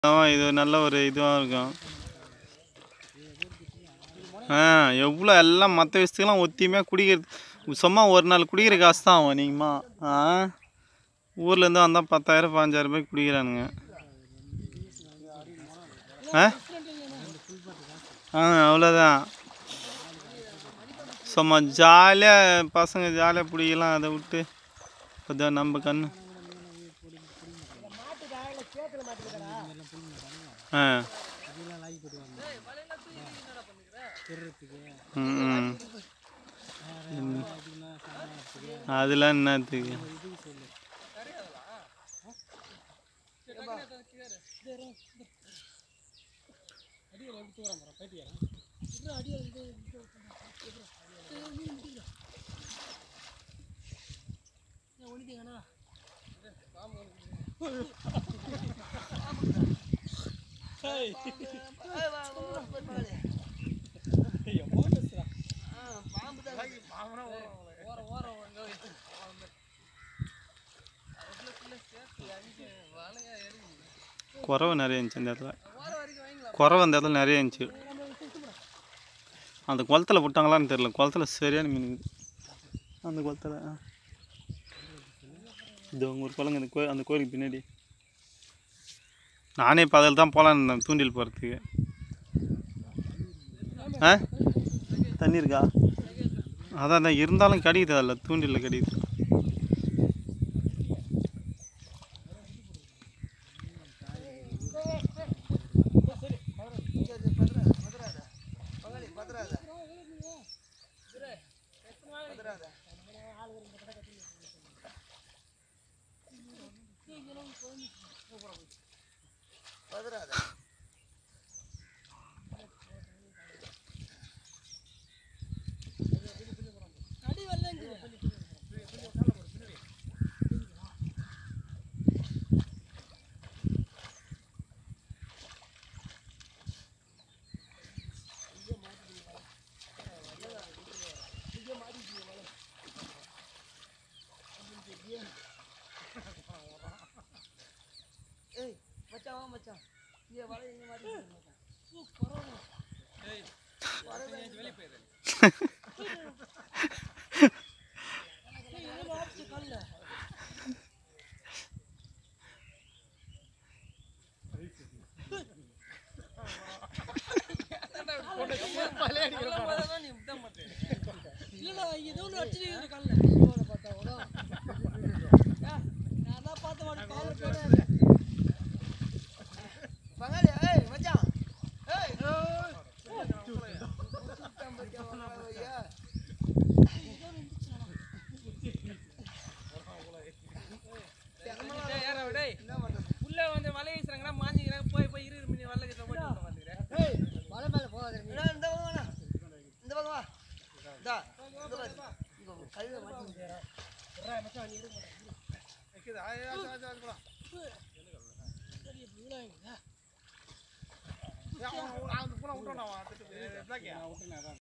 ஆமாம் இது நல்ல ஒரு இதுவாக இருக்கும் ஆ எவ்வளோ எல்லாம் மற்ற விஷயத்துக்கெல்லாம் ஒத்தியமாக குடிக்கிறது சும்மா ஒரு நாள் குடிக்கிற காசு தான் ஆகும் நீங்கம்மா ஆ ஊர்லேருந்து வந்தால் பத்தாயிரம் பாஞ்சாயிரம் ரூபாய்க்கு குடிக்கிறானுங்க ஆ ஆ அவ்வளோதான் சும்மா ஜாலியாக பசங்க ஜாலியாக பிடிக்கலாம் அதை விட்டு அதான் நம்ம கண்ணு ஆ ம் ம். அதெல்லாம் என்னத்துக்கு குறவை நிறைய இருந்துச்சு இந்த இடத்துல குறவை அந்த இடத்துல நிறைய இருந்துச்சு அந்த குளத்துல விட்டாங்களான்னு தெரியல குளத்துல சரியான மீன் இருக்குது அந்த குளத்துல ஆ. இது அங்கே ஒரு குளங்க அந்த கோ அந்த கோயிலுக்கு பின்னாடி நானே இப்போ அதில் தான் போகலான்னு இருந்தேன் தூண்டில் போகிறதுக்கு ஆ தண்ணி இருக்கா அதான் தான் இருந்தாலும் கிடைக்குது அதில் தூண்டிலில் கிடைக்குது ஏய் மச்சான் வா மச்சான் இங்க வலை எங்க மாட்டி இல்லடா ஏதோ ஒன்று அடிச்சுட்டு காலில் பார்த்தா கூட நான் தான் பார்த்த மாட்டேன் காலில் போட பங்காளி ஏய் மச்சான் ஏய் சுத்தம் பத்தியா ஐயா என்ன பண்றது உள்ள வந்து வலை வீசுறாங்கன்னா மாஞ்சிக்கிறாங்க போய் போய் இரு இரு மணி வலை கிட்ட போட்டு விட்டு வந்துக்கிறேன் ஏய் மலை மேல போகாத இந்த பக்கம் வாடா இந்த பக்கம் வா இந்தா இந்த பாரு இங்க கல்ல மாட்டி விட்டுறேன்